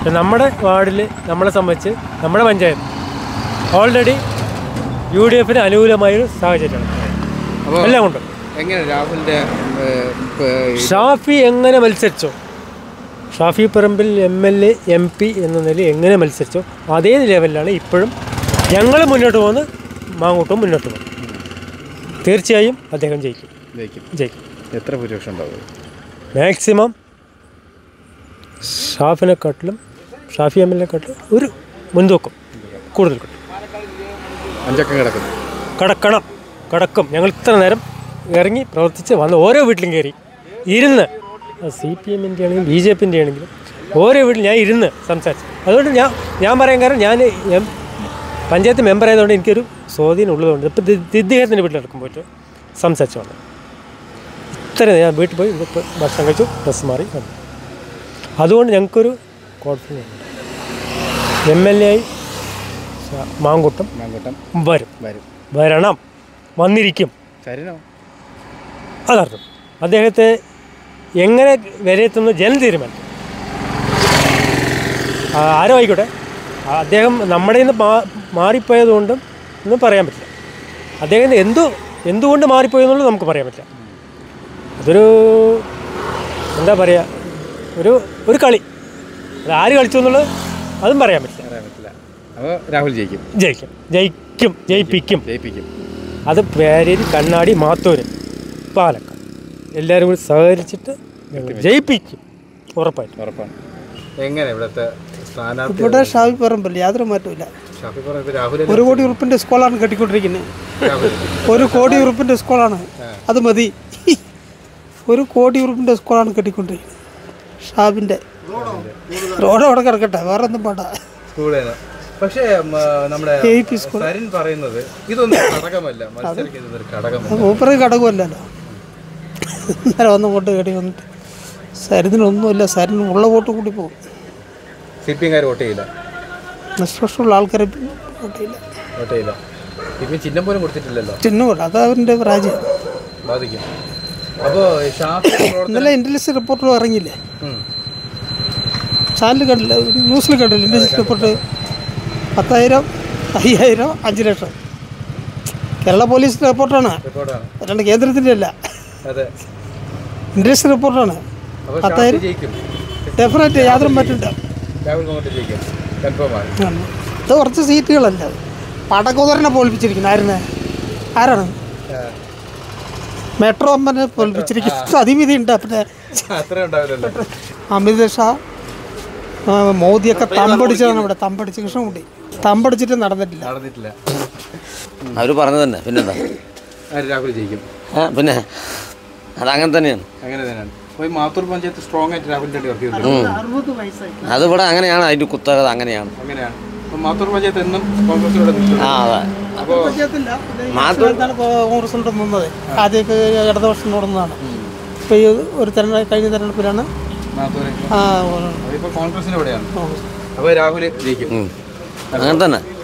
പക്ഷെ നമ്മുടെ വാർഡിൽ നമ്മളെ സംബന്ധിച്ച് നമ്മുടെ പഞ്ചായത്ത് ഓൾറെഡി യു ഡി എഫിന് അനുകൂലമായൊരു സാഹചര്യമാണ് അപ്പോൾ എല്ലാം കൊണ്ടും എങ്ങനെ രാഹുലിന്റെ ഏഹ്, ഏഹ്, ഷാഫി എങ്ങനെ മത്സരിച്ചോ Shafi Parambil M L A M P എന്ന നിലയിൽ എങ്ങനെ മത്സരിച്ചോ അതേ ലെവലിലാണ് ഇപ്പോഴും ഞങ്ങൾ മുന്നോട്ട് പോകുന്ന മാങ്ങോട്ടും മുന്നോട്ട് പോകും തീർച്ചയായും അദ്ദേഹം ജയിക്കും ജയിക്കും ജയിക്കും എത്ര ഭൂരിപക്ഷം ഉണ്ടാവും മാക്സിമം ഷാഫിനെക്കാട്ടിലും ഷാഫി എം എൽ എക്കാട്ടിലും ഒരു മുൻതൂക്കം കൂടുതൽ കിട്ടും അഞ്ചക്കം കിടക്കുന്നു കടക്കണം കടക്കും ഞങ്ങൾ ഇത്ര നേരം ഇറങ്ങി പ്രവർത്തിച്ച് വന്ന് ഓരോ വീട്ടിലും കയറി ഇരുന്ന് സി പി എമ്മിൻ്റെ ആണെങ്കിലും ബി ജെ പിൻ്റെ ആണെങ്കിലും ഓരോ വീട്ടിൽ ഞാൻ ഇരുന്ന് സംസാരിച്ചു അതുകൊണ്ട് ഞാൻ ഞാൻ പറയാൻ കാരണം ഞാൻ എം പഞ്ചായത്ത് മെമ്പർ ആയതുകൊണ്ട് എനിക്കൊരു സ്വാധീനം ഉള്ളതുകൊണ്ട് ഇപ്പോൾ ഇദ്ദേഹത്തിൻ്റെ വീട്ടിലിറക്കും പോയിട്ട് സംസാരിച്ചു വന്നു ഇത്ര ഞാൻ വീട്ടിൽ പോയി ഇപ്പോൾ ഭക്ഷണം കഴിച്ചു ഡ്രസ്സ് മാറി വന്നു അതുകൊണ്ട് ഞങ്ങൾക്കൊരു കോൺഫിഡൻസ് ഉണ്ട് എം എൽ എ ആയി ശ- മാങ്കുട്ടം മാങ്കൂട്ടം വരും വരും വരണം വന്നിരിക്കും ശരിനോ അതർത്ഥം അദ്ദേഹത്തെ എങ്ങനെ വിലയിരുത്തുന്ന ജനം തീരുമാനം ആ, ആരോ ആയിക്കോട്ടെ ആ, അദ്ദേഹം നമ്മുടെ നിന്ന് മാ മാറിപ്പോയതുകൊണ്ടും ഒന്നും പറയാൻ പറ്റില്ല അദ്ദേഹം എന്തു എന്തുകൊണ്ട് മാറിപ്പോയെന്നുള്ളത് നമുക്ക് പറയാൻ പറ്റില്ല അതൊരു എന്താ പറയുക ഒരു ഒരു കളി അത് ആര് കളിച്ചു എന്നുള്ളത് അതും പറയാൻ പറ്റില്ല പറയാൻ പറ്റില്ല അപ്പോൾ രാഹുൽ ജയിക്കും ജയിക്കും ജയിക്കും ജയിപ്പിക്കും ജയിപ്പിക്കും അത് പേരേരി കണ്ണാടി മാത്തൂര് പാലക്കാട് എല്ലാവരും കൂടി സഹകരിച്ചിട്ട് ഞങ്ങൾ ജയിപ്പിക്കും ഉറപ്പായിട്ടും ഉറപ്പാണ് എങ്ങനെ ഇവിടുത്തെ സ്ഥാനാർത്ഥി ഇവിടെ ഷാഫി പറമ്പില്ല യാതൊരു മാറ്റമില്ല ഷാഫി പറഞ്ഞ രാഹുൽ ഒരു കോടി ഉറുപ്പിൻ്റെ സ്കൂളാണ് കെട്ടിക്കൊണ്ടിരിക്കുന്നത് ഒരു കോടി ഉറുപ്പിൻ്റെ സ്കൂളാണ് അത് മതി ഒരു കോടി ഉറുപ്പിൻ്റെ സ്കൂളാണ് കെട്ടിക്കൊണ്ടിരിക്കുന്നത് ഷാബിൻ്റെ റോഡ് അവിടെ കിടക്കട്ടെ വേറെ ഒന്നും വേണ്ട സ്കൂളേന് പക്ഷേ ഉം, ആ, നമ്മുടെ എ പി സ്കൂൾ സരിൻ പറയുന്നത് ഇതൊന്നും ഘടകമല്ല മത്സരിക്കുന്നത് ഒരു ഘടകമല്ല മൂപ്പറ് ഘടകമല്ലല്ലോ ഇന്നലെ വന്നും കൊണ്ട് കേടി വന്നിട്ട് സരിദിനൊന്നുമില്ല സരിന് ഉള്ള വോട്ട് കൂടി പോകും സി പി എംകാർ വോട്ട് ചെയ്യില്ല നിഷ്പക്ഷമുള്ള ആൾക്കാരെ വോട്ടില്ല വോട്ട് ചെയ്യില്ല ഇപ്പം ചിഹ്നം പോലും കൊടുത്തിട്ടില്ലല്ലോ ചിഹ്നമില്ല അത് അവൻ്റെ രാജ്യം ബാധിക്കും അപ്പോൾ ഷാഫി പ്രവർത്തനം ഇന്നലെ ഇൻ്റലിജൻസ് റിപ്പോർട്ടർ ഇറങ്ങിയില്ലേ ഉം. ചാനൽ കണ്ടില്ല ന്യൂസിൽ കണ്ടില്ല ഇൻ്റലിജൻസ് റിപ്പോർട്ട് പത്തായിരം അയ്യായിരം അഞ്ച് ലക്ഷം കേരള പോലീസിൻ്റെ റിപ്പോർട്ടാണ് റിപ്പോർട്ടാണ് അല്ലാണ്ട് കേന്ദ്രത്തിൻ്റെ അല്ല അതെ ഇൻ്റലിജൻസ് റിപ്പോർട്ടാണ് അപ്പോൾ ഷാഫി പത്തായിരം ജയിക്കും ഡെഫിനറ്റ് യാതൊരു മാറ്റമില്ല രാഹുൽ കോങ്ങോട്ട് ജയിക്കും കൺഫേം ആണ് ഇത് കുറച്ച് സീറ്റുകളല്ല പടകുതിരനെ പോൽപ്പിച്ചിരിക്കുന്നു ആരുന്ന് ആരാണ് മെട്രോ അമ്മനെ പോൽപ്പിച്ചിരിക്കുന്നു അതിവിധി ഉണ്ട് പിന്നെ അത്ര ഉണ്ടാവില്ലല്ലോ അമിത് ഷാ ആ, മോദിയൊക്കെ തമ്പടിച്ചതാണ് ഇവിടെ തമ്പടിച്ച് കൃഷ്ണൻകുട്ടി തമ്പടിച്ചിട്ട് നടന്നിട്ടില്ല നടന്നിട്ടില്ല അവർ പറഞ്ഞു തന്നെ പിന്നെന്താ ആര് രാഹുൽ ജയിക്കും ആ, പിന്നെ അതങ്ങനെ തന്നെയാണ് അങ്ങനെ തന്നെയാണ് അപ്പോൾ ഈ മാത്തൂർ പഞ്ചായത്ത് സ്ട്രോങ് ആയിട്ട് രാഹുലിൻ്റെ വർക്ക് ചെയ്തിട്ടുണ്ട് അറുപത് വയസ്സായി അതിവിടെ അങ്ങനെയാണ് അതിൻ്റെ കുത്തകത അങ്ങനെയാണ് അങ്ങനെയാണ് അപ്പോൾ മാത്തൂർ പഞ്ചായത്ത് എന്നും കോൺഗ്രസിലൂടെ നിൽക്കും ആ അതെ അപ്പോൾ മാതൃ കോൺഗ്രസിലോട്ട് നിന്നത് ആദ്യമൊക്കെ ഇടതുപക്ഷം നടന്നതാണ് ഇപ്പോൾ ഈ ഒരു തെരഞ്ഞെടുപ്പ് കഴിഞ്ഞ തെരഞ്ഞെടുപ്പിലാണ് മാത്തൂർ ആ, ഇപ്പോൾ കോൺഗ്രസിന് ഇവിടെയാണ് കോൺഗ്രസ് അപ്പോൾ രാഹുൽ ജയിക്കും ഉം. അങ്ങനെ തന്നെ